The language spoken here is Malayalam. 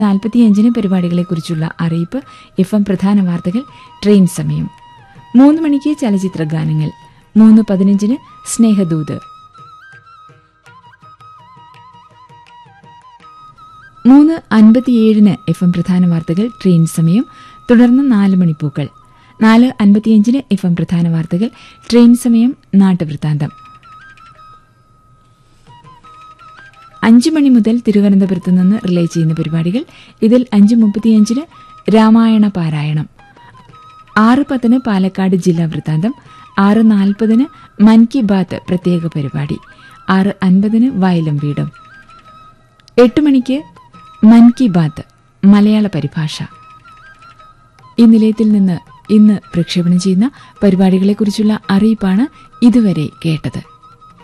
നാൽപ്പത്തിയഞ്ചിന് പരിപാടികളെക്കുറിച്ചുള്ള അറിയിപ്പ് എഫ് എം പ്രധാന വാർത്തകൾ ട്രെയിൻ സമയം മൂന്ന് മണിക്ക് ചലച്ചിത്ര ഗാനങ്ങൾ മൂന്ന് പതിനഞ്ചിന് സ്നേഹദൂത് മൂന്ന് അൻപത്തിയേഴിന് എഫ് എം പ്രധാന വാർത്തകൾ ട്രെയിൻ സമയം തുടർന്ന് നാല് മണിപ്പൂക്കൾ നാല് അൻപത്തിയഞ്ചിന് എഫ് എം പ്രധാന വാർത്തകൾ ട്രെയിൻ സമയം നാട്ടുവൃത്താന്തം അഞ്ചു മണി മുതൽ തിരുവനന്തപുരത്ത് നിന്ന് റിലേ ചെയ്യുന്ന പരിപാടികൾ ഇതിൽ അഞ്ച് മുപ്പത്തിയഞ്ചിന് രാമായണ പാരായണം ആറ് പത്തിന് പാലക്കാട് ജില്ലാ വൃത്താന്തം ആറ് നാൽപ്പതിന് മൻ കി ബാത്ത് പ്രത്യേക പരിപാടി ആറ് അൻപതിന് വയലും വീടും എട്ട് മണിക്ക് മൻ കി ബാത്ത് മലയാള പരിഭാഷ ഈ നിലയത്തിൽ നിന്ന് ഇന്ന് പ്രക്ഷേപണം ചെയ്യുന്ന പരിപാടികളെക്കുറിച്ചുള്ള അറിയിപ്പാണ് ഇതുവരെ കേട്ടത്